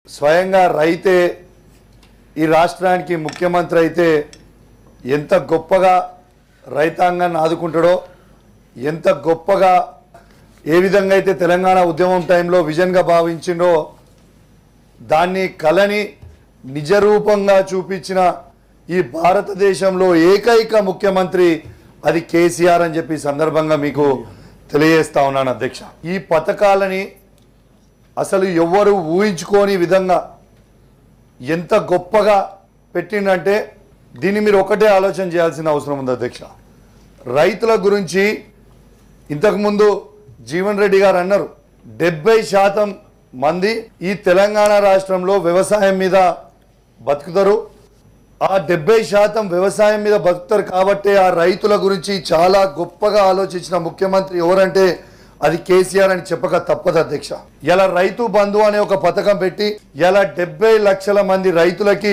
స్వయంగా రైతే ఈ రాష్ట్రానికి ముఖ్యమంత్రి అయితే ఎంత గొప్పగా రైతాంగాన్ని ఆదుకుంటాడో ఎంత గొప్పగా ఏ విధంగా అయితే తెలంగాణ ఉద్యమం టైంలో విజన్గా భావించిండో దాన్ని కళని నిజరూపంగా చూపించిన ఈ భారతదేశంలో ఏకైక ముఖ్యమంత్రి అది కేసీఆర్ అని చెప్పి ఈ సందర్భంగా మీకు తెలియజేస్తా ఉన్నాను అధ్యక్ష ఈ పథకాలని అసలు ఎవ్వరు ఊహించుకోని విధంగా ఎంత గొప్పగా పెట్టిండంటే దీన్ని మీరు ఒకటే ఆలోచన చేయాల్సిన అవసరం ఉంది అధ్యక్ష రైతుల గురించి ఇంతకుముందు జీవన్ రెడ్డి గారు అన్నారు డెబ్బై శాతం మంది ఈ తెలంగాణ రాష్ట్రంలో వ్యవసాయం మీద బతుకుతారు ఆ డెబ్బై శాతం వ్యవసాయం మీద బతుకుతారు కాబట్టి ఆ రైతుల గురించి చాలా గొప్పగా ఆలోచించిన ముఖ్యమంత్రి ఎవరంటే అది కేసీఆర్ అని చెప్పక తప్పదు అధ్యక్ష ఇలా రైతు బంధు అనే ఒక పథకం పెట్టి ఇలా డెబ్బై లక్షల మంది రైతులకి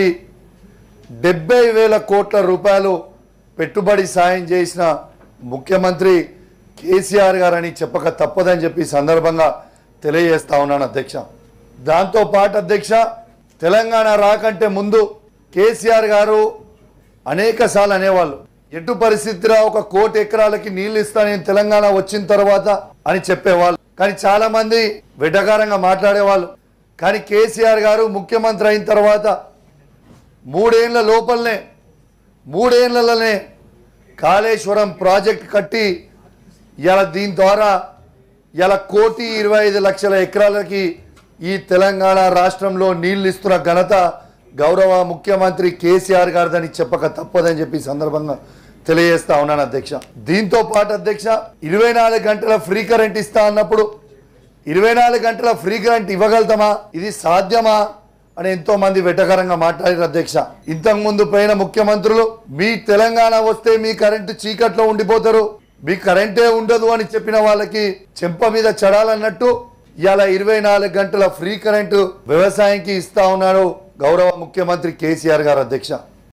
డెబ్బై వేల కోట్ల రూపాయలు పెట్టుబడి సాయం చేసిన ముఖ్యమంత్రి కేసీఆర్ గారని చెప్పక తప్పదని చెప్పి ఈ సందర్భంగా తెలియజేస్తా ఉన్నాను అధ్యక్ష దాంతో పాటు అధ్యక్ష తెలంగాణ రాకంటే ముందు కేసీఆర్ గారు అనేక సార్లు అనేవాళ్ళు ఎటు పరిస్థితిలో ఒక కోటి ఎకరాలకి నీళ్లు ఇస్తా నేను తెలంగాణ వచ్చిన తర్వాత అని చెప్పేవాళ్ళు కానీ చాలా మంది వెటకారంగా మాట్లాడేవాళ్ళు కానీ కేసీఆర్ గారు ముఖ్యమంత్రి అయిన తర్వాత మూడేళ్ల లోపలనే మూడేళ్లలోనే కాళేశ్వరం ప్రాజెక్ట్ కట్టి ఇలా దీని ద్వారా ఇలా కోటి ఇరవై ఐదు లక్షల ఎకరాలకి ఈ తెలంగాణ రాష్ట్రంలో నీళ్లు ఇస్తున్న ఘనత గౌరవ ముఖ్యమంత్రి కేసీఆర్ గారిదని చెప్పక తప్పదని చెప్పి ఈ సందర్భంగా తెలియజేస్తా ఉన్నాను అధ్యక్ష దీంతో పాటు అధ్యక్ష ఇరవై నాలుగు గంటల ఫ్రీ కరెంట్ ఇస్తా అన్నప్పుడు ఇరవై నాలుగు గంటల ఫ్రీ కరెంట్ ఇవ్వగలుగుతామా ఇది సాధ్యమా అని ఎంతో మంది వెటకరంగా మాట్లాడారు అధ్యక్ష ఇంతకు ముందు పోయిన ముఖ్యమంత్రులు మీ తెలంగాణ వస్తే మీ కరెంటు చీకట్లో ఉండిపోతారు మీ కరెంటే ఉండదు అని చెప్పిన వాళ్ళకి చెంప మీద చడాలన్నట్టు ఇలా ఇరవై నాలుగు గంటల ఫ్రీ కరెంటు వ్యవసాయానికి ఇస్తా ఉన్నాడు గౌరవ ముఖ్యమంత్రి కేసీఆర్ గారు అధ్యక్ష